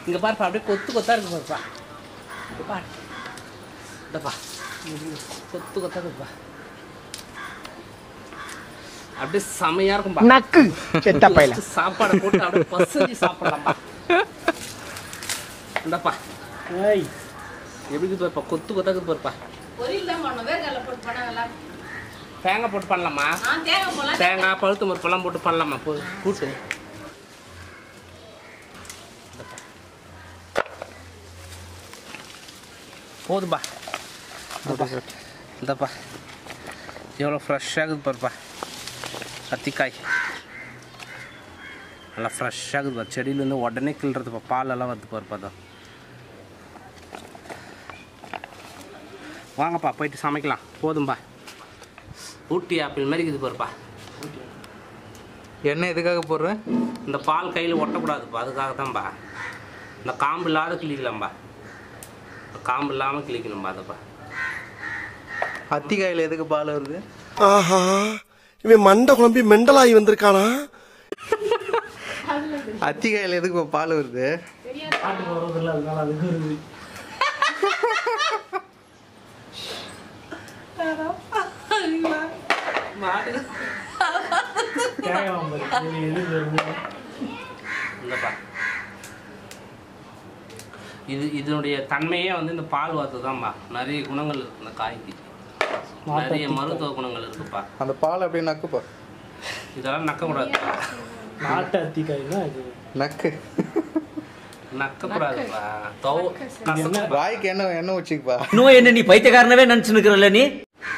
இங்கே பாருப்பா அப்படியே கொத்து கொத்தா இருக்கு பாருப்பா இங்க பாரு இந்தப்பா கொத்து கொத்தா இருக்குப்பா அப்படியே செமையா இருக்கும்பா நக்கு செத்த பையல வச்சு சாப்பாடை போட்டு அப்படியே பசஞ்சு சாப்பிடலாம்ப்பா இந்தப்பா ஏய் எப்படி இருக்குது பாருப்பா கொத்து கொத்தா இருக்குது பாருப்பா பொரியல் தான் பண்ணணும் வேர்க்கடலை போட்டு பண்ணலாம் தேங்காய் போட்டு பண்ணலாமா ஆ தேங்காய் போலாம் தேங்காய் பழுத்து முறுப்பெல்லாம் போட்டு பண்ணலாமா போ கூட்டு போதும்பா இந்தப்பா எவ்வளோ ஃப்ரெஷ்ஷாக இருக்குது பாருப்பா கத்திக்காய் நல்லா ஃப்ரெஷ்ஷாக இருக்குது பாரு செடியிலேருந்து உடனே கிள்றதுப்பா பாலெல்லாம் வருது பாருப்பா தான் வாங்கப்பா போயிட்டு சமைக்கலாம் போதும்பா ஊட்டி ஆப்பிள் மாதிரி இருக்குது பாருப்பா எண்ணெய் எதுக்காக போடுறேன் இந்த பால் கையில் ஒட்டக்கூடாதுப்பா அதுக்காக தான்ப்பா இந்த காம்பு இல்லாத கிளிக்கலாம்ப்பா இந்த காம்பு இல்லாமல் கிளிக்கணும்பா அதப்பா அத்திக்காயில் எதுக்கு பால் வருது ஆஹா இவன் மண்டை குழம்பி மெண்டலாகி வந்திருக்கானா அத்திக்காயில் எதுக்கு பால் வருது பாட்டுக்கு வர்றதில்ல அதனால அதுக்கு வருது கேட்கலாம் பாரு இது எதுக்கு வருது இந்தப்பா இது இதனுடைய தன்மையே வந்து இந்த பால் வாத்து தான்ப்பா நிறைய குணங்கள் இருக்கு இந்த காய்க்கு நிறைய மருத்துவ குணங்கள் இருக்குப்பா அந்த பால் அப்படியே நக்குப்பா இதெல்லாம் நக்கக்கூடாதுப்பா நாட்டு அத்திக்காய்னா இது நக்கு நக்கக்கூடாதுப்பா தவ கசக்கு. வாய்க்கு எண்ணெய் எண்ணெய் வச்சுக்கப்பா இன்னும் என்ன நீ பைத்தியக்காரனவே நினைச்சு நிக்கிறல்ல நீ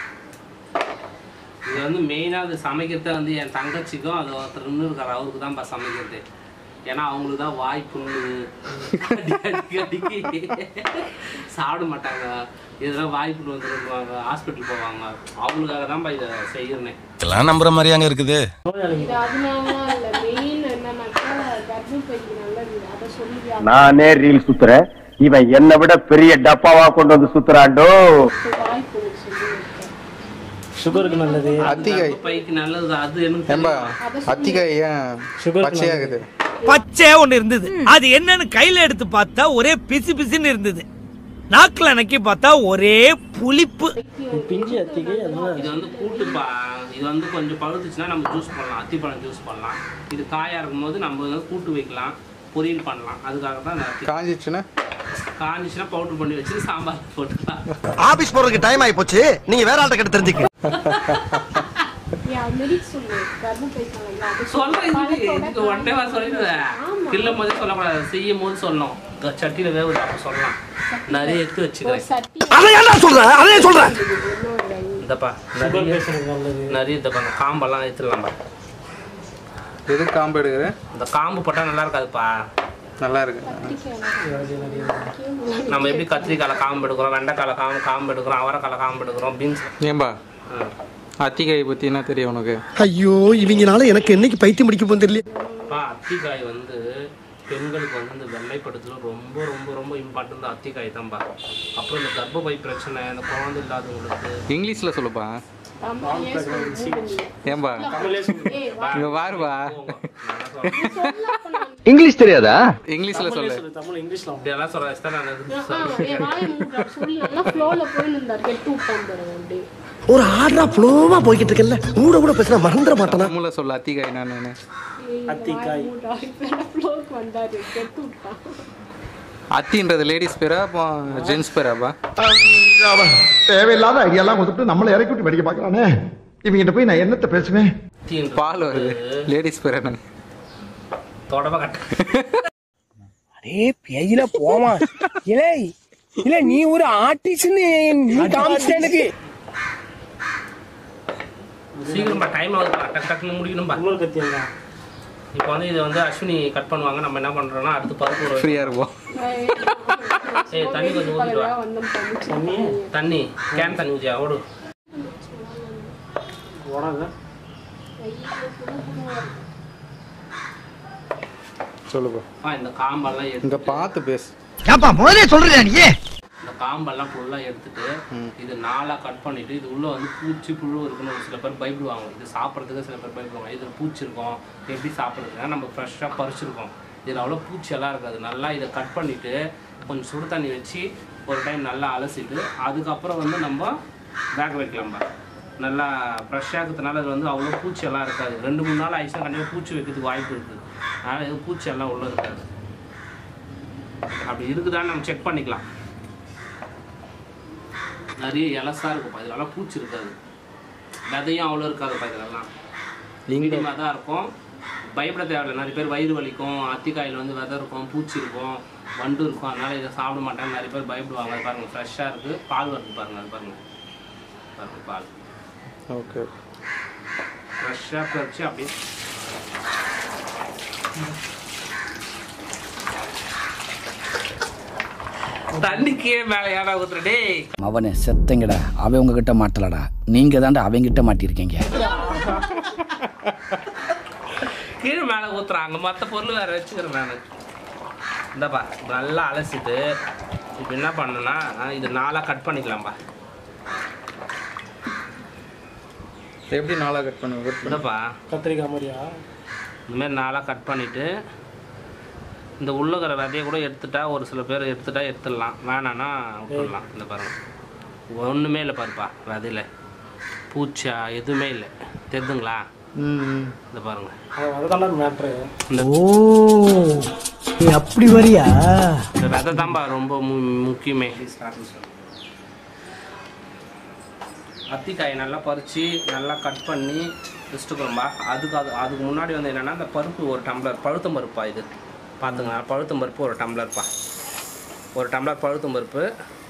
இது வந்து மெயினாக அது சமைக்கிறத வந்து என் தங்கச்சிக்கும் அது ஒருத்தர் இன்னும் இருக்கார் அவருக்கு தான்ப்பா சமைக்கிறது ஏன்னா அவங்களுக்கு தான் வாய் புண்ணு அடி அடிக்கி அடிக்கி சாப்பிட மாட்டாங்க இதெல்லாம் வாய் புண்ணு வந்துருவாங்க ஹாஸ்பிட்டல் போவாங்க அவங்களுக்காக தான்ப்பா இதை செய்யறேன் இதெல்லாம் நம்புற மாதிரியாங்க இருக்குது நோயாளிங்க இது அதனால இல்ல மெயின் என்னன்னாக்கா கர்ப்பப்பைக்கு நல்லது அதை சொல்லி நானே ரீல் சுத்துறேன் இவன் என்னை விட பெரிய டப்பாவா கொண்டு வந்து சுத்துறாண்டோ வாய்ப்பு சொல்லி இருக்கேன். சுகருக்கு நல்லது அத்திக்காய் பைக்கு நல்லது அது எனக்கு ஏம்பா தெரியும். அத்திக்காய் ஏன் சுகருக்கு பச்சையாகுது பச்சை ஒண்ணு இருந்தது அது என்னன்னு கையில எடுத்து பார்த்தா ஒரே பிசு பிசுன்னு இருந்தது நாக்குல நக்கி பார்த்தா ஒரே புளிப்பு இது பிஞ்சு அத்திக்காய் அதனால இது வந்து கூட்டுப்பா இது வந்து கொஞ்சம் பழுத்துச்சுன்னா நம்ம ஜூஸ் பண்ணலாம் அத்திப்பழம் ஜூஸ் பண்ணலாம் இது காயா இருக்கும்போது நம்ம வந்து கூட்டு வைக்கலாம் பொரியல் பண்ணலாம் அதுக்காக தான் இந்த அத்தி காஞ்சிச்சுன்னா காஞ்சிச்சுன்னா பவுடர் பண்ணி வச்சு சாம்பார் போட்டுக்கலாம் ஆபீஸ் போறதுக்கு டைம் ஆயி போச்சு நீங்க வேற ஆள்கிட்ட கிட்ட தெரிஞ்சுக்க ஏன் அது மாதிரி சொல்லு கர்ப்பப்பைக்கு நல்லது அது சொல்றேன் இது பழத்தோட இதுக்கு ஒன் டேவா சொல்லிடுவேன் கிள்ளும் போதே சொல்லக்கூடாது செய்யும் போது சொல்லணும் இந்த சட்டியில வேவுது அப்போ சொல்லலாம் நிறைய எடுத்து ஒரு வச்சுக்கிறேன் சட்டி அதை ஏன்டா சொல்ற அதே சொல்றேன் இன்னொரு இந்தப்பா சுகர் நிறைய பேஷனுக்கு நல்லது நிறைய இந்தப்பா அந்த காம்பெல்லாம் எடுத்துடலாம்ப்பா எதுக்கு காம்பு எடுக்கிறேன் இந்த காம்பு போட்டால் நல்லா இருக்காதுப்பா நல்லா இருக்கு நம்ம எப்படி கத்திரிக்கால காம்பு எடுக்கிறோம் வெண்டைக்கால காம்பு காம்பு எடுக்கிறோம் அவரைக்கால காம்பு எடுக்கிறோம் பீன்ஸ் ஏம்பா அத்திக்காய் பத்தி என்ன தெரியும் உனக்கு ஐயோ இவங்கனால எனக்கு என்னைக்கு பைத்தியம் முடிக்க போகுது தெரியல அப்பா அத்திக்காய் வந்து பெண்களுக்கு வந்து இந்த வெள்ளைப்படுத்துல ரொம்ப ரொம்ப ரொம்ப இம்பார்ட்டன்ட் அத்திக்காய் தான்ப்பா அப்புறம் இந்த கர்ப்பப்பை பிரச்சனை இந்த குழந்தை இல்லாதவங்களுக்கு இங்கிலீஷ்ல சொல்லுப்பா தமிழ் ஏன் சொல்லுங்க ஏம்பா ஏய் வா இங்க பாருப்பா இங்கிலீஷ் தெரியாதா இங்கிலீஷ்ல சொல்லு சொல்லு தமிழ் இங்கிலீஷ்ல இப்படியெல்லாம் சொல்ல தான் நான் ஆ, என் வாயை மூடுறா. சொல்லி நல்லா ஃப்ளோல போய் நின்றார் கெட்டு விட்டான் பாருங்க அப்படியே ஒரு ஆர்டரா ஃப்ளோவா போய்கிட்டு இருக்கல கூட கூட பேசினா மறந்துட மாட்டானா தமிழ்ல சொல்லு அத்திக்காய் நான் அத்திக்காய் ஃப்ளோக்கு வந்தாரு கெட்டு விட்டான் அத்தின்றது லேடிஸ் பேரா ஜென்ஸ் பேராப்பா தேவையில்லாத ஐடியாலாம் கொடுத்துட்டு நம்மளை இறக்கி விட்டு வெடிக்க பாக்குறானே இவங்கிட்ட போய் நான் என்னத்த பேசுவேன் பால் வருது லேடிஸ் பேர் என்ன தொடவ கட்ட அடே பேயில போமா இல்லை இல்ல நீ ஒரு ஆர்டிஸ்ட்னு நீ காமிச்சிட்ட எனக்கு சீக்கிரமா டைம் ஆகுதுப்பா டக்கு டக்குன்னு முடிக்கணும்பா இன்னொரு கத்தியங்க இப்போ வந்து இதை வந்து அஸ்வினி கட் பண்ணுவாங்க நம்ம என்ன பண்றோம்னா அடுத்து பருப்பு ஊற வைக்கிறோம். ஃப்ரீயா இருப்போம் ஏய் தண்ணி கொஞ்சம் ஊற்றிட்டு வா வந்தோம் பண்ணிச்சு தண்ணி தண்ணி கேன் தண்ணி ஊற்றியா ஓடு உடங்க சொல்லுப்பா ஆ இந்த காம்பெல்லாம் இங்க எடுத்து பார்த்து பேசு ஏப்பா முதலே சொல்றியா நீ இந்த காம்பெல்லாம் ஃபுல்லாக எடுத்துட்டு இது நாலாக கட் பண்ணிட்டு இது உள்ள வந்து பூச்சி புழு இருக்குன்னு ஒரு சில பேர் பயப்படுவாங்க இது சாப்பிட்றதுக்கு சில பேர் பயப்படுவாங்க இதில் பூச்சி இருக்கும் எப்படி சாப்பிட்றதுன்னா நம்ம ஃப்ரெஷ்ஷாக பறிச்சிருக்கோம் இதில் அவ்வளோ பூச்சியெல்லாம் இருக்காது நல்லா இதை கட் பண்ணிவிட்டு கொஞ்சம் சுடு தண்ணி வச்சு ஒரு டைம் நல்லா அலசிட்டு அதுக்கப்புறம் வந்து நம்ம வேக வைக்கலாம்பா நல்லா ஃப்ரெஷ்ஷாக இருக்கிறதுனால அது வந்து அவ்வளோ பூச்சியெல்லாம் இருக்காது ரெண்டு மூணு நாள் ஆயிடுச்சுன்னா கண்டிப்பாக பூச்சி வைக்கிறதுக்கு வாய்ப்பு இருக்குது அதனால் எதுவும் பூச்சியெல்லாம் உள்ளே இருக்காது அப்படி இருக்குதான்னு நம்ம செக் பண்ணிக்கலாம் நிறைய இலசா இருக்கும்ப்பா இதெல்லாம் பூச்சி இருக்காது விதையும் அவ்வளோ இருக்காதுப்பா இதெல்லாம் மீடியமாக தான் இருக்கும் பயப்பட தேவையில்லை நிறைய பேர் வயிறு வலிக்கும் அத்திக்காயில் வந்து விதை இருக்கும் பூச்சி இருக்கும் வண்டு இருக்கும் அதனால இதை சாப்பிட மாட்டாங்க நிறைய பேர் பயப்படுவாங்க அது பாருங்க ஃப்ரெஷ்ஷாக இருக்குது பால் வருது பாருங்க அது பாருங்க பாருங்க பால் ஓகே ஃப்ரெஷ்ஷாக பறிச்சு அப்படியே தண்ணிக்கே மேலே ஏடா ஊத்துற டேய் அவனை செத்தங்கடா அவன் உங்ககிட்ட மாட்டலடா நீங்க தாண்டா அவங்கிட்ட மாட்டிருக்கீங்க கீழே மேலே ஊத்துறாங்க மற்ற பொருள் வேற வச்சுக்கிறேன் நான் இந்தப்பா நல்லா அலசிட்டு இப்போ என்ன பண்ணணும்னா இது நாளாக கட் பண்ணிக்கலாம்ப்பா எப்படி நாளாக கட் பண்ணுவோம் இந்தப்பா கத்திரிக்காய் மாதிரியா இந்த மாதிரி நாளாக கட் பண்ணிவிட்டு இந்த உள்ளுக்கிற விதையை கூட எடுத்துட்டா ஒரு சில பேர் எடுத்துட்டா எடுத்துடலாம் வேணான்னா விட்டுடலாம் இந்த பாருங்க ஒன்றுமே இல்லை பாருப்பா விதையில பூச்சா எதுவுமே இல்லை தெரிதுங்களா ம் இந்த பாருங்க அது அதுதான் மேட்ரு இந்த நீ அப்படி வரியா இந்த விதை தான்ப்பா ரொம்ப மு- முக்கியமே அத்திக்காயை நல்லா பறித்து நல்லா கட் பண்ணி வச்சுட்டுக்கிறோம்பா அதுக்கு அது அதுக்கு முன்னாடி வந்து என்னென்னா இந்த பருப்பு ஒரு டம்ளர் பழுத்தம் பருப்பா இது பார்த்துங்க பழுத்தம் பருப்பு ஒரு டம்ளர்ப்பா ஒரு டம்ளர் பழுத்தம் பருப்பு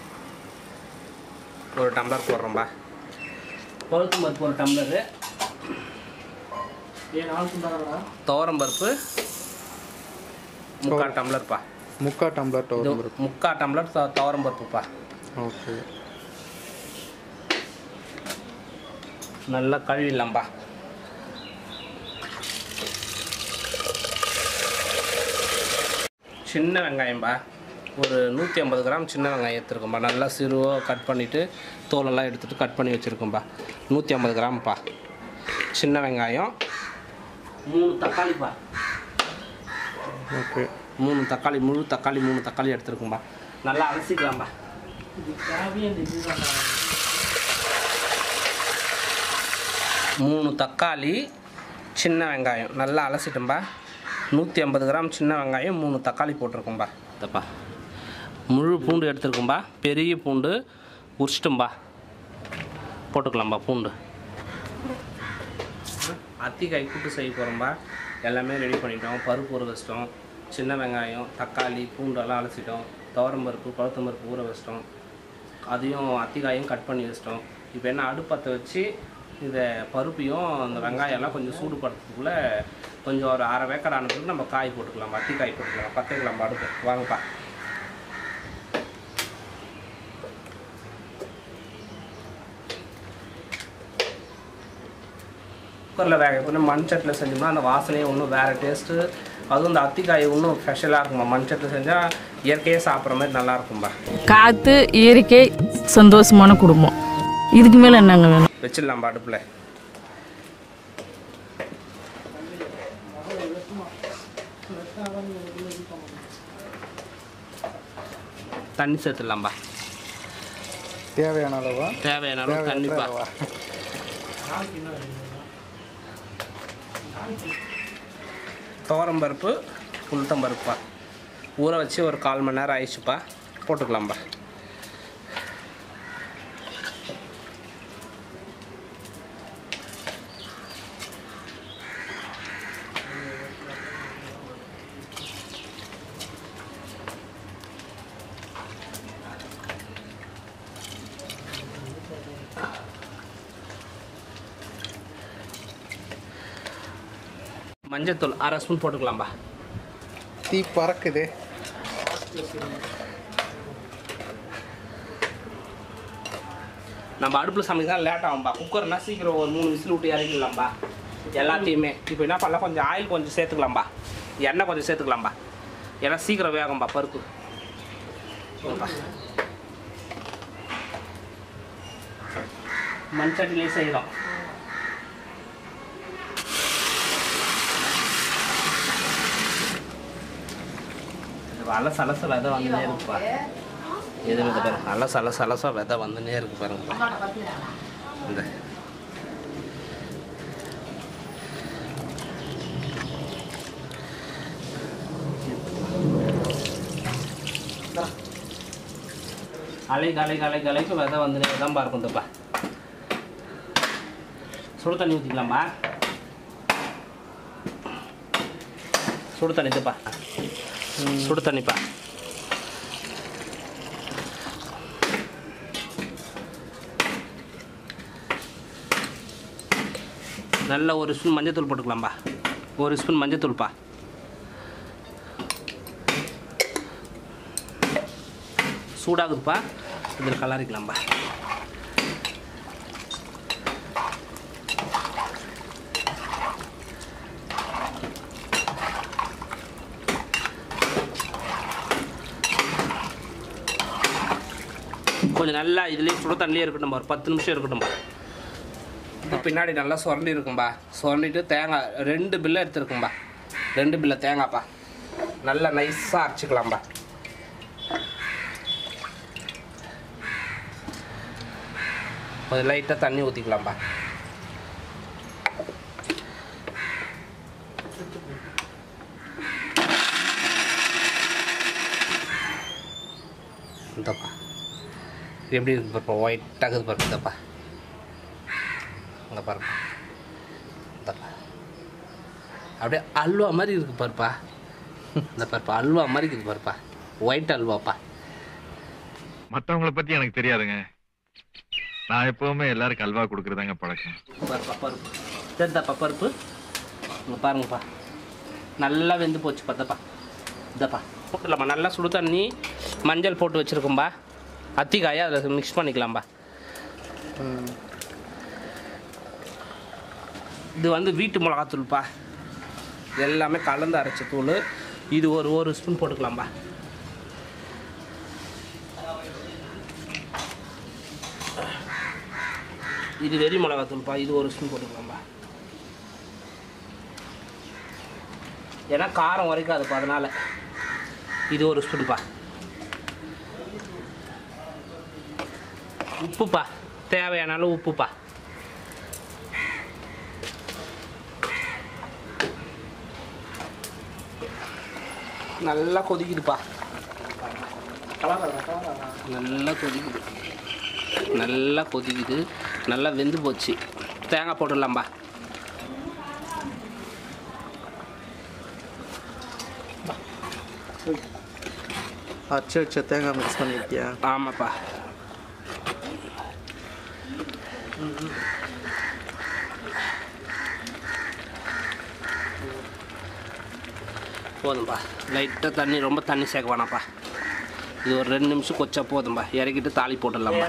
ஒரு டம்ளர் போடுறோம்பா பழுத்தம் பருப்பு ஒரு டம்ளரு ஏன் நாள் சொன்னாங்களா துவரம் பருப்பு முக்கால் டம்ளர்ப்பா முக்கா டம்ளர் இது டோர் பருப்பு முக்கால் டம்ளர் த- துவரம் பருப்புப்பா ஓகே நல்லா கழுவிடலாம்பா சின்ன வெங்காயம்பா ஒரு நூற்றி ஐம்பது கிராம் சின்ன வெங்காயம் எடுத்துருக்கோம்பா நல்லா சிறுவாக கட் பண்ணிவிட்டு தோலெல்லாம் எடுத்துகிட்டு கட் பண்ணி வச்சுருக்கோம்பா நூற்றி ஐம்பது கிராம்ப்பா சின்ன வெங்காயம் மூணு தக்காளிப்பா ஓகே மூணு தக்காளி முழு தக்காளி மூணு தக்காளி எடுத்துருக்கோம்பா நல்லா அலசிக்கலாம்பா இது தேவையே இந்த இதுதான் மூணு தக்காளி சின்ன வெங்காயம் நல்லா அலசிட்டோம்பா நூற்றி ஐம்பது கிராம் சின்ன வெங்காயம் மூணு தக்காளி போட்டிருக்கோம்பா இதப்பா முழு பூண்டு எடுத்துருக்கோம்பா பெரிய பூண்டு உரிச்சிட்டோம்பா போட்டுக்கலாம்பா பூண்டு அத்திக்காய் கூட்டு செய்ய போகிறோம்பா எல்லாமே ரெடி பண்ணிட்டோம் பருப்பு ஊற வச்சிட்டோம் சின்ன வெங்காயம் தக்காளி பூண்டெல்லாம் அலசிட்டோம் துவரம் பருப்பு பழுத்தம் பருப்பு ஊற வச்சிட்டோம் அதையும் அத்திக்காயும் கட் பண்ணி வச்சிட்டோம் இப்போ என்ன அடுப்பத்தை வச்சு இதை பருப்பையும் அந்த வெங்காயம் எல்லாம் கொஞ்சம் சூடுபடுறதுக்குள்ளே கொஞ்சம் ஒரு அரை வேக்கடை ஆனதுக்கு நம்ம காய் போட்டுக்கலாம் அத்தி காய் போட்டுக்கலாம் பத்தைக்கலாம் அடுப்பு வாங்கப்பா குக்கரில் வேக வைக்கணும் மண் சட்டில் செஞ்சோம்னா அந்த வாசனையே இன்னும் வேறு டேஸ்ட்டு அதுவும் இந்த அத்திக்காய் இன்னும் ஸ்பெஷலாக இருக்குமா மண் சட்டில் செஞ்சால் இயற்கையாக சாப்பிட்ற மாதிரி நல்லா இருக்கும்பா காத்து இயற்கை சந்தோஷமான குடும்பம் இதுக்கு மேல என்னங்க வேணும் வச்சிடலாம்பா அடுப்பில் தண்ணி சேர்த்துடலாம்பா தேவையான அளவா தேவையான அளவு தண்ணிப்பா அளவா துவரம் பருப்பு உளுத்தம் பருப்பா ஊற வச்சு ஒரு கால் மணி நேரம் ஆயிடுச்சுப்பா போட்டுக்கலாம்பா மஞ்சத்தூள் அரை ஸ்பூன் போட்டுக்கலாம்பா தீ பறக்குது நம்ம அடுப்பில் சமைக்க தான் லேட் ஆகும்பா குக்கர்னா சீக்கிரம் ஒரு மூணு விசில் விட்டு இறக்கிடலாம்பா எல்லாத்தையுமே இப்போ என்ன பண்ணலாம் கொஞ்சம் ஆயில் கொஞ்சம் சேர்த்துக்கலாம்பா எண்ணெய் கொஞ்சம் சேர்த்துக்கலாம்பா ஏன்னா சீக்கிரம் வேகும்பா பருப்பு போதும்பா. மண் சட்டிலே செய்கிறோம் நல்லா சலச விதை வந்துனே இருக்குப்பா எது விதை பாருங்க நல்லா சல சலசா விதை வந்துனே இருக்கு பாருங்கப்பா இந்த அலைக்கு அலைக்கு அலைக்கு அலைக்கு விதை வந்துனே தான் பார்க்கும் தப்பா சுடு தண்ணி ஊற்றிக்கலாமா சுடு தண்ணி தப்பா சுடு தண்ணிப்பா நல்ல ஒரு ஸ்பூன் மஞ்சத்தூள் போட்டுக்கலாம்பா ஒரு ஸ்பூன் மஞ்சத்தூள்ப்பா சூடாகுதுப்பா இதில் கலரிக்கலாம்பா கொஞ்சம் நல்லா இதுலேயே சுட தண்ணியே இருக்கட்டும் ஒரு பத்து நிமிஷம் இருக்கட்டும் இது பின்னாடி நல்லா சுரண்டி இருக்கும்பா சுரண்டிட்டு தேங்காய் ரெண்டு பில்லை எடுத்துருக்கும்பா ரெண்டு பில்லை தேங்காய்ப்பா நல்லா நைஸாக அரைச்சிக்கலாம்பா கொஞ்சம் லைட்டாக தண்ணி ஊற்றிக்கலாம்பா இந்தப்பா இது எப்படி இருக்கு பாருப்பா ஒயிட்டாக இருக்குது பாருங்க இந்தப்பா இங்கே பாருப்பா இந்தப்பா அப்படியே அல்வா மாதிரி இருக்கு பாருப்பா இந்த பாருப்பா அல்வா மாதிரி இருக்குது பாருப்பா ஒயிட் அல்வாப்பா மத்தவங்கள பத்தி எனக்கு தெரியாதுங்க நான் எப்பவுமே எல்லாருக்கும் அல்வா கொடுக்கறதாங்க பழக்கம் பருப்பா பருப்பு தெரிந்தாப்பா பருப்பு இங்கே பாருங்கப்பா நல்லா வெந்து போச்சு பார்த்தப்பா இதப்பா போட்டுலாம்ப்பா நல்லா சுடு தண்ணி மஞ்சள் போட்டு வச்சுருக்கோம்பா அத்திக்காயை அதில் மிக்ஸ் பண்ணிக்கலாம்பா இது வந்து வீட்டு மிளகாத்தூள்ப்பா இது எல்லாமே கலந்து அரைச்ச தூள் இது ஒரு ஒரு ஸ்பூன் போட்டுக்கலாம்பா இது வெறி மிளகாத்தூள்ப்பா இது ஒரு ஸ்பூன் போட்டுக்கலாம்பா ஏன்னா காரம் உரைக்காதுப்பா அதனால் இது ஒரு ஸ்பூன்ப்பா உப்புப்பா தேவையான அளவு உப்புப்பா நல்லா கொதிக்குதுப்பா நல்லா கொதிக்குது நல்லா கொதிக்குது நல்லா வெந்து போச்சு தேங்காய் போட்டுடலாம்பா அரைச்சி வச்ச தேங்காய் மிக்ஸ் பண்ணிருக்கியா ஆமாப்பா போதும்பா லைட்டாக தண்ணி ரொம்ப தண்ணி சேர்க்க வேணாம்ப்பா இது ஒரு ரெண்டு நிமிஷம் கொச்சா போதும்பா இறக்கிட்டு தாளி போட்டுடலாம்ப்பா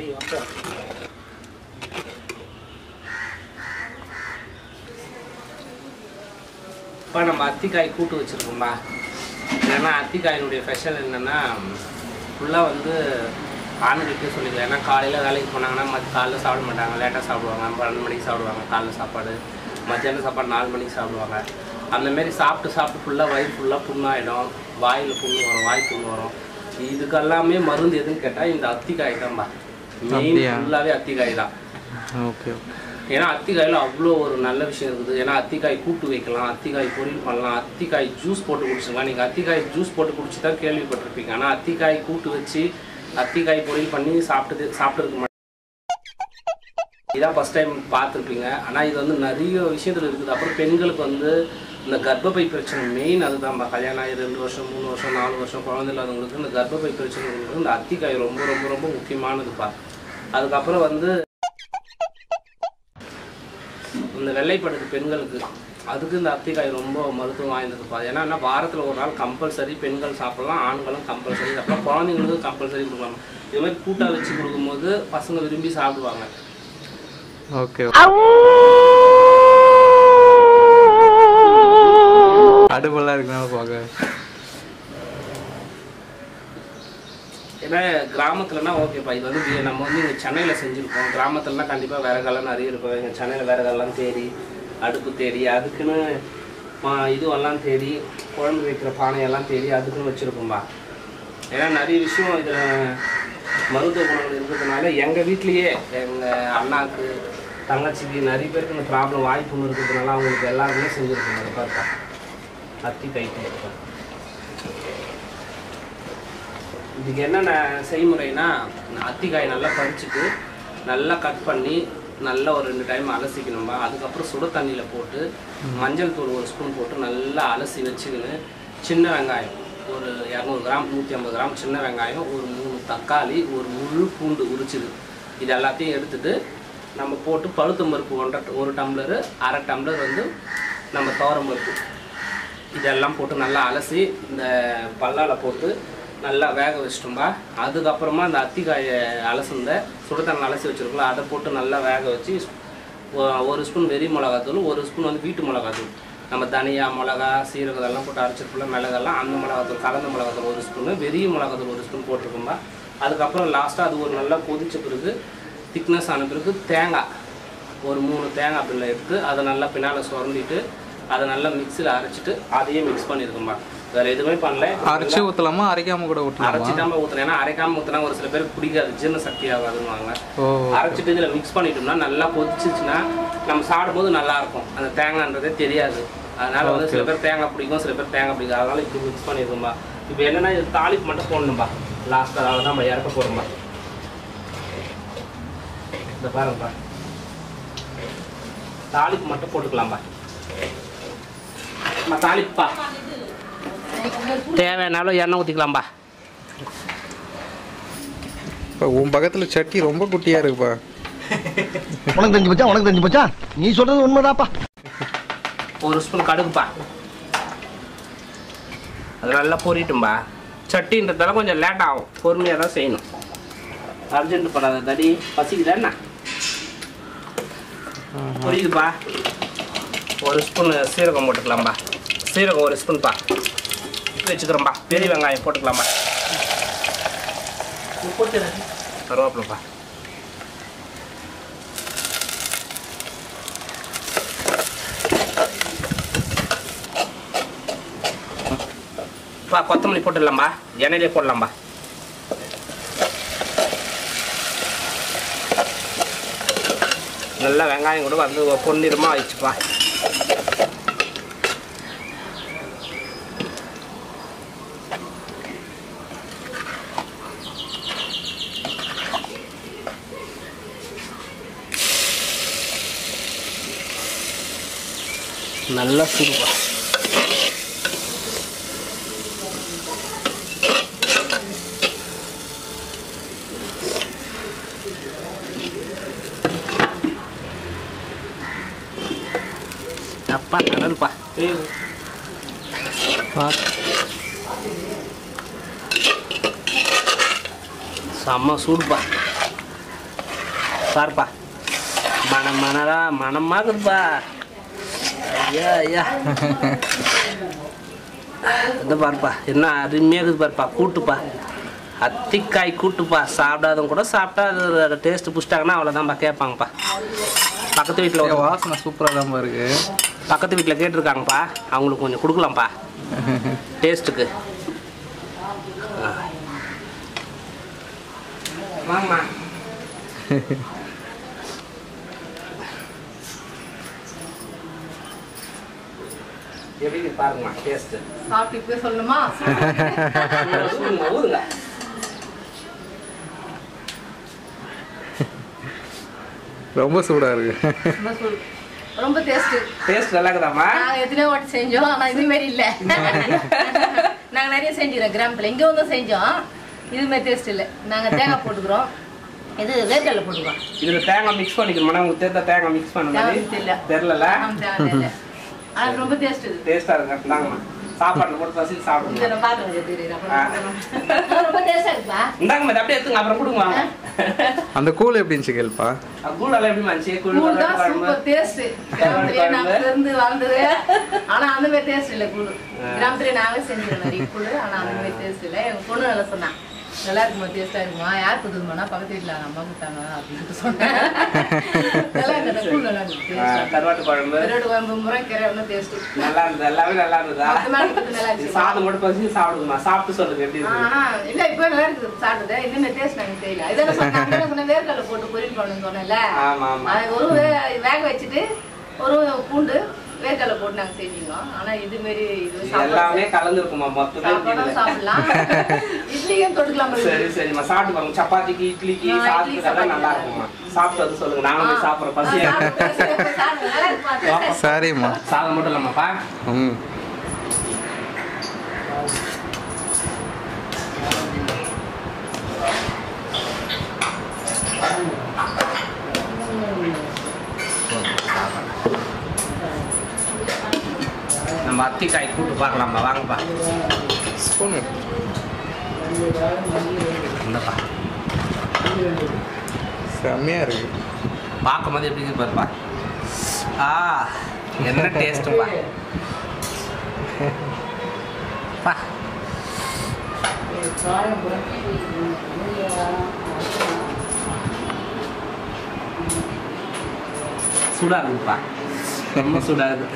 இப்போ நம்ம அத்திக்காய் கூட்டு வச்சுருக்கோம்பா ஏன்னா அத்திக்காயினுடைய ஸ்பெஷல் என்னென்னா ஃபுல்லாக வந்து ஆணுகிட்டே சொல்லிக்கலாம் ஏன்னா காலையில் வேலைக்கு போனாங்கன்னா மற்ற காலைல சாப்பிட மாட்டாங்க லேட்டாக சாப்பிடுவாங்க பன்னெண்டு மணிக்கு சாப்பிடுவாங்க காலைல சாப்பாடு மத்தியானம் சாப்பாடு நாலு மணிக்கு சாப்பிடுவாங்க அந்த மாதிரி சாப்பிட்டு சாப்பிட்டு ஃபுல்லாக வயிறு ஃபுல்லாக புண்ணாயிடும் வாயில் புண்ணு வரும் வாய் புண்ணு வரும் இதுக்கெல்லாமே மருந்து எதுன்னு கேட்டால் இந்த அத்திக்காய் தான்ப்பா மெயின் அப்படியா? ஃபுல்லாகவே அத்திக்காய் தான் ஓகே ஓகே ஏன்னா அத்திக்காயில் அவ்வளோ ஒரு நல்ல விஷயம் இருக்குது ஏன்னா அத்திக்காய் கூட்டு வைக்கலாம் அத்திக்காய் பொரியல் பண்ணலாம் அத்திக்காய் ஜூஸ் போட்டு குடிச்சுக்கலாம் நீங்கள் அத்திக்காய் ஜூஸ் போட்டு குடிச்சு தான் கேள்விப்பட்டிருப்பீங்க ஆனால் அத்திக்காய் கூட்டு வச்சு அத்திக்காய் பொரியல் பண்ணி சாப்பிட்டது சாப்பிட்டுருக்க மாட்டேன் இதான் ஃபஸ்ட் டைம் பார்த்துருப்பீங்க ஆனால் இது வந்து நிறைய விஷயத்தில் இருக்குது அப்புறம் பெண்களுக்கு வந்து இந்த கர்ப்பப்பை பிரச்சனை மெயின் அதுதான்ப்பா கல்யாணம் ஆகி ரெண்டு வருஷம் மூணு வருஷம் நாலு வருஷம் குழந்தை இல்லாதவங்களுக்கு இந்த கர்ப்பப்பை பிரச்சனைகளுக்கு இந்த அத்திக்காய் ரொம்ப ரொம்ப ரொம்ப முக்கியமானதுப்பா அதுக்கப்புறம் வந்து இந்த வெள்ளைப்படுது பெண்களுக்கு அதுக்கு இந்த அத்திக்காய் ரொம்ப மருத்துவம் வாய்ந்ததுப்பா ஏன்னா என்ன வாரத்தில் ஒரு நாள் கம்பல்சரி பெண்கள் சாப்பிடலாம் ஆண்களும் கம்பல்சரி சாப்பிடலாம் குழந்தைங்களுக்கு கம்பல்சரி கொடுக்கலாம் இது மாதிரி கூட்டாக வச்சு கொடுக்கும்போது பசங்க விரும்பி சாப்பிடுவாங்க ஓகே அடுப்பெல்லாம் இருக்குனால பார்க்க ஏன்னா கிராமத்துலனா ஓகேப்பா இது வந்து வி- நம்ம வந்து இங்கே சென்னையில் செஞ்சுருக்கோம் கிராமத்துலனா கண்டிப்பாக விறகெல்லாம் நிறைய இருக்கும் எங்கள் சென்னையில் விறகெல்லாம் தேடி அடுப்பு தேடி அதுக்குன்னு மா- இதுவெல்லாம் தேடி குழம்பு வைக்கிற பானையெல்லாம் தேடி அதுக்குன்னு வச்சுருப்போம்பா ஏன்னா நிறைய விஷயம் இதில் மருத்துவ குணங்கள் இருக்கிறதுனால எங்கள் வீட்லேயே எங்கள் அண்ணாக்கு தங்கச்சிக்கு நிறைய பேருக்கு இந்த ப்ராப்ளம் வாய்ப்பு இருக்கிறதுனால அவங்களுக்கு எல்லாருமே செஞ்சுருக்கோம் அதை பார்த்தா அத்தி கைட்டு இருக்கோம் இதுக்கு என்னென்ன செய்முறைனா அத்திக்காய் நல்லா பறிச்சுட்டு நல்லா கட் பண்ணி நல்லா ஒரு ரெண்டு டைம் அலசிக்கணும்பா அதுக்கப்புறம் சுட தண்ணியில் போட்டு மஞ்சள் தூள் ஒரு ஸ்பூன் போட்டு நல்லா அலசி வச்சுக்கின்னு சின்ன வெங்காயம் ஒரு இரநூறு கிராம் நூற்றி ஐம்பது கிராம் சின்ன வெங்காயம் ஒரு மூணு தக்காளி ஒரு முழு பூண்டு உரிச்சுது இது எல்லாத்தையும் எடுத்துட்டு நம்ம போட்டு பழுத்தம் பருப்பு ஒன்றரை ஒரு டம்ளரு அரை டம்ளர் வந்து நம்ம துவரம் பருப்பு இதெல்லாம் போட்டு நல்லா அலசி இந்த பல்லால போட்டு நல்லா வேக வச்சிட்டோம்பா அதுக்கப்புறமா அந்த அத்திக்காயை அலசுந்த சுடுதண்ணி அலசி வச்சிருக்கோம்ல அதை போட்டு நல்லா வேக வச்சு ஒ- ஒரு ஸ்பூன் வெறி மிளகாத்தூள் ஒரு ஸ்பூன் வந்து வீட்டு மிளகாத்தூள் நம்ம தனியா மிளகா சீரகம் இதெல்லாம் போட்டு அரைச்சிருக்கோம்ல மிளகெல்லாம் அந்த மிளகாத்தூள் கலந்த மிளகாத்தூள் ஒரு ஸ்பூனு வெறிய மிளகாத்தூள் ஒரு ஸ்பூன் போட்டிருக்கோம்பா அதுக்கப்புறம் லாஸ்ட்டாக அது ஒரு நல்லா கொதிச்ச பிறகு திக்னஸ் ஆன பிறகு தேங்காய் ஒரு மூணு தேங்காய் பில்லை எடுத்து அதை நல்லா பின்னால் சுரண்டிட்டு அதை நல்லா மிக்ஸியில் அரைச்சிட்டு அதையே மிக்ஸ் பண்ணியிருக்கோம்பா வேற எதுவுமே பண்ணல அரைச்சி ஊற்றலாமா அரைக்காம கூட ஊற்றலாமா அரைச்சிட்டாம ஊற்றுறேன் ஏன்னா அரைக்காம ஊற்றினா ஒரு சில பேருக்கு பிடிக்காது ஜீரண சக்தி ஆகாதுன்னுவாங்க ஓ அரைச்சிட்டு இதில் மிக்ஸ் பண்ணிட்டோம்னா நல்லா கொதிச்சிச்சுன்னா நம்ம சாப்பிடும்போது நல்லா இருக்கும் அந்த தேங்காய்ன்றதே தெரியாது அதனால வந்து சில பேர் தேங்காய் பிடிக்கும் சில பேர் தேங்காய் பிடிக்கும் அதனால இப்படி மிக்ஸ் பண்ணியிருக்கோம்பா இப்போ என்னன்னா இது தாளிப்பு மட்டும் போடணும்பா லாஸ்ட் அதாவது நம்ம இறக்க போகிறோம்பா இந்த பாருங்கப்பா தாளிப்பு மட்டும் போட்டுக்கலாம்பா அம்மா, தாளிப்புப்பா தேவையானாலும் எண்ணெய் ஊற்றிக்கலாம்பா இப்போ உன் பக்கத்தில் சட்டி ரொம்ப குட்டியாக இருக்குப்பா உனக்கு தெரிஞ்சு போச்சா உனக்கு தெரிஞ்சு போச்சா நீ சொல்றது உண்மைதாப்பா ஒரு ஸ்பூன் கடுகுப்பா அது நல்லா பொரிட்டும்பா சட்டின்றதால கொஞ்சம் லேட் ஆகும் பொறுமையாக தான் செய்யணும் அர்ஜென்ட் பண்ணாத தடி பசிக்குதா என்ன புரியுதுப்பா ஒரு ஸ்பூன் சீரகம் போட்டுக்கலாம்பா சீரகம் ஒரு ஸ்பூன்ப்பா வச்சுக்கிறோம்பா பெரிய வெங்காயம் போட்டுக்கலாம்பா கருவேப்பிலப்பா பா கொத்தமல்லி போட்டுடலாம்பா எண்ணெயிலே போடலாம்பா நல்லா வெங்காயம் கூட வந்து பொன்னிறமாக ஆயிடுச்சுப்பா நல்லா சுடுப்பா அப்பா கடல்ப்பா செம்ம சூடுப்பா பாருப்பா மனம் மனரா மனமாகுதுப்பா ஐயா ஐயா இது பாருப்பா என்ன அருமையாக இருக்குது பாருப்பா கூட்டுப்பா அத்திக்காய் கூட்டுப்பா சாப்பிடாதவங்க கூட சாப்பிட்டா அது டேஸ்ட் பிடிச்சிட்டாங்கன்னா அவ்வளோதான்ப்பா கேட்பாங்கப்பா பக்கத்து வீட்டில் ஏய், வாசனை சூப்பராக தான் இருக்கு பக்கத்து வீட்டில் கேட்டிருக்காங்கப்பா அவங்களுக்கு கொஞ்சம் கொடுக்கலாம்ப்பா டேஸ்ட்டுக்கு வாங்கம்மா எப்படி இருக்கு பாருங்கம்மா டேஸ்ட்டு சாப்பிட்டு இப்பவே சொல்லணுமா ஊருங்க ஊருங்க ரொம்ப சூடாக இருக்கு ரொம்ப சூடு. ரொம்ப டேஸ்ட் டேஸ்ட் நல்லா இருக்குதாம்மா நாங்க எத்தனையோ வாட்டி செஞ்சோம் ஆனா இது மாதிரி இல்ல நாங்க நிறைய செஞ்சிரோம் கிராமத்துல இங்க வந்து செஞ்சோம் இது மாதிரி டேஸ்ட் இல்ல நாங்க தேங்காய் போட்டுக்கிறோம் இது வேர்க்கடலை போட்டுக்கிறோம் இதுல தேங்காய் மிக்ஸ் பண்ணிக்கணுமா உங்களுக்கு தெரிஞ்ச தேங்காய் மிக்ஸ் பண்ண மாதிரி தேங்காய் தெரியல. தெரியல ஆமா, தேங்காய் இல்ல ஆனா ரொம்ப டேஸ்ட் இது டேஸ்டா இருக்கு இந்தாங்கம்மா சாப்பாடுல போட்டு பசி இதை சாப்பிடுங்க நான் பாக்குறேன் தெரியுது அப்புறம் ரொம்ப டேஸ்டா இருக்குப்பா இந்தாங்கம்மா இதை அப்படியே எடுத்துங்க அப்புறம் கொடுங்க வாங்க. அந்த கூழ் எப்படி இருந்துச்சு கேள்ப்பா அது கூழெல்லாம் எப்படி மனுச்சு கூழ் கூழ் கருவாடு தான் குழம்பு சூப்பர் டேஸ்ட் கிராமத்திலே நாங்க இருந்து வளர்ந்தது ஆனா அந்த மாதிரி டேஸ்ட் இல்ல கூழ் கிராமத்திலே நாங்களே செஞ்சோம் நிறைய கூழ் ஆனா அந்த மாதிரி டேஸ்ட் இல்ல எங்க பொண்ணு நல்லா சொன்னா நல்லா இருக்குமா டேஸ்டா இருக்குமா யார் கொடுத்துருமானா பக்கத்து வீட்டில் அம்மா கொடுத்தாங்க அப்படின்னு சொன்னேன் நல்லா இருக்கு கூழ் நல்லா இருக்கு ஆ, கருவாட்டு குழம்பு கருவாடு குழம்பு முறைக்கீரை ஒன்றும் டேஸ்ட் நல்லா இருந்தது எல்லாமே நல்லா இருந்ததா மொத்தமா இருக்கிறது நல்லா இருந்துச்சு. சாதம் மட்டும் பசி சாப்பிடுங்கம்மா சாப்பிட்டு சொல்லுங்க எப்படி இருக்கு ஆனா இல்ல இப்போ நல்லா இருக்குது சாப்பிட்டது இன்னும் டேஸ்ட் எனக்கு தெரியல இதெல்லாம் சொன்ன நான் சொன்ன வேர்க்கடலை போட்டு பொரியல் பண்ணணும்னு சொன்னேன்ல ஆமா ஆமா அது ஒரு வே- வேக வச்சுட்டு ஒரு பூண்டு வேர்க்கடலை போட்டு நாங்க செஞ்சுக்கோம் ஆனா இது மாரி இது எல்லாமே கலந்துருக்குமா மொத்தமே சாப்பாடும் சாப்பிடலாம் இட்லியும் தொட்டுக்கலாம் போல சரி இருக்கு. சரிம்மா சாப்பிட்டு பாருங்க சப்பாத்திக்கு இட்லிக்கு ஆ, இட்லி, சாப்பிட்டுக்கெல்லாம் நல்லா இருக்குமா சாப்பிட்டு வந்து சொல்லுங்க நானும் போய் சாப்பிட்றேன் பசியா இருக்கு. சாப்பிடுங்க, சாப்பிடுங்க. நல்லா இருக்குமா? சரிம்மா சாதம் மட்டும் இல்லாமப்பா ம் நம்ம அத்திக்காய் கூட்டு பார்க்கலாம்ப்பா வாங்கப்பா ஸ்பூன் இந்தப்பா செம்மையாக இருக்கு பார்க்கும் போது எப்படி இருக்கு பாருப்பா ஆ என்ன டேஸ்ட்டுப்பா பா சூடா இருக்குப்பா ரொம்ப சூடா இருக்கு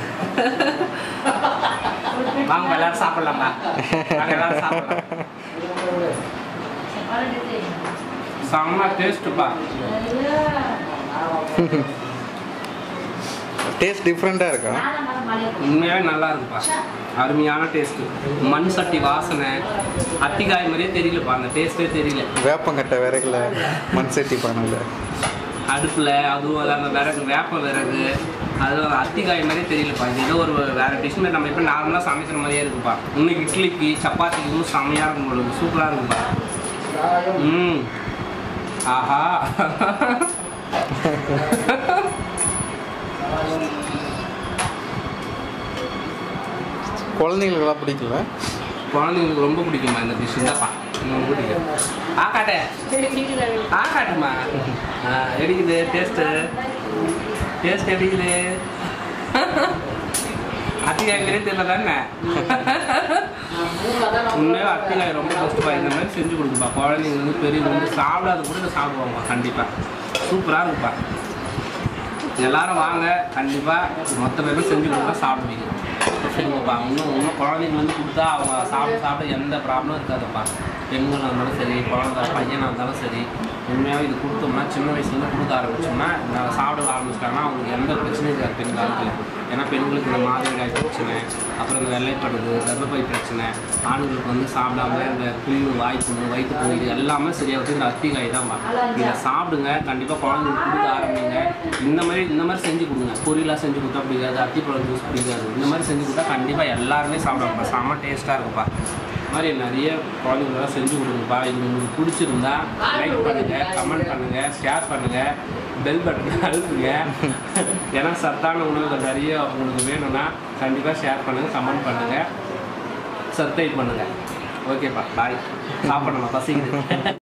வாங்க எல்லாரும் சாப்பிடலாமா வாங்க எல்லாரும் சாப்பிடலாம் செம்ம டேஸ்ட்டுப்பா டேஸ்ட் டிஃப்ரெண்ட்டாக இருக்கா உண்மையாகவே நல்லா இருக்குப்பா அருமையான டேஸ்ட்டு மண் சட்டி வாசனை அத்திக்காய் மாதிரியே தெரியலப்பா அந்த டேஸ்ட்டே தெரியல வேப்பங்கட்டை விறகுல மண் சட்டி பானையில் அடுப்பில் அதுவும் அது அந்த விறகு வேப்ப விறகு அது ஒரு அத்திக்காய் மாதிரியே தெரியலப்பா இது ஏதோ ஒரு வேறு டிஷ் மாதிரி நம்ம இப்போ நார்மலாக சமைக்கிற மாதிரியே இருக்குப்பா இன்னும் இட்லிக்கு சப்பாத்திக்கு இன்னும் செம்மையாக இருக்கும் போல இருக்கு சூப்பராக இருக்குப்பா ம் ஆஹா குழந்தைங்களுக்கெல்லாம் பிடிக்கல குழந்தைங்களுக்கு ரொம்ப பிடிக்குமா இந்த டிஷ் இந்தாப்பா ரொம்ப பிடிக்கும் ஆ காட்டு ஆ காட்டுமா ஆ எடிக்குது டேஸ்ட்டு டேஸ்ட் எடிக்குது அத்திக்காய் மாதிரியே தெரியல தானே உண்மையாக அத்திக்காய் ரொம்ப கஷ்டப்பா இந்த மாதிரி செஞ்சு கொடுக்குப்பா குழந்தைங்க வந்து பெரியவங்க வந்து சாப்பிடாத கூட இதை சாப்பிடுவாங்க கண்டிப்பாக சூப்பராக இருக்குப்பா எல்லாரும் வாங்க கண்டிப்பாக மொத்த பேரும் செஞ்சு கொடுத்தா சாப்பிடுவீங்க சரிங்கப்பா இன்னும் இன்னும் குழந்தைங்க வந்து கொடுத்தா அவங்க சாப்பிட சாப்பிட எந்த ப்ராப்ளமும் இருக்காதுப்பா பெண்களாக இருந்தாலும் சரி குழந்தை பையனாக இருந்தாலும் சரி உண்மையாக இது கொடுத்தோம்னா சின்ன வயசுலேருந்து கொடுக்க ஆரம்பிச்சோம்னா நான் சாப்பிட ஆரம்பிச்சிட்டாங்கன்னா அவங்களுக்கு எந்த பிரச்சனையும் இருக்காது பெண் காலத்தில் ஏன்னா பெண்களுக்கு இந்த மாதவிடாய் பிரச்சனை அப்புறம் இந்த வெள்ளைப்படுது கர்ப்பப்பை பிரச்சனை ஆண்களுக்கு வந்து சாப்பிடாம இந்த புண்ணு வாய்ப்புண்ணு வயிற்று புண்ணு இது எல்லாமே சரியாகுது இந்த அத்திக்காய் தான் இதை சாப்பிடுங்க கண்டிப்பாக குழந்தைங்களுக்கு கொடுக்க ஆரம்பிங்க இந்த மாதிரி இந்த மாதிரி செஞ்சு கொடுங்க பொரியலாக செஞ்சு கொடுத்தா பிடிக்காது அத்திப்பழம் ஜூஸ் பிடிக்காது இந்த மாதிரி செஞ்சு கொடுத்தா கண்டிப்பாக எல்லாருமே சாப்பிடுவாங்க செம்ம டேஸ்ட்டாக இருக்கும்ப்பா இந்த மாதிரி நிறைய குழந்தைங்களெல்லாம் செஞ்சு கொடுங்கப்பா இது உங்களுக்கு பிடிச்சிருந்தா லைக் பண்ணுங்க கமெண்ட் பண்ணுங்க ஷேர் பண்ணுங்க பெல் பட்டன் அழுத்துங்க ஏன்னா சத்தான உணவுகள் நிறைய உங்களுக்கு வேணும்னா கண்டிப்பாக ஷேர் பண்ணுங்க கமெண்ட் பண்ணுங்க சப்ஸ்கிரைப் பண்ணுங்க ஓகேப்பா பாய் சாப்பிடணும் பசிக்குது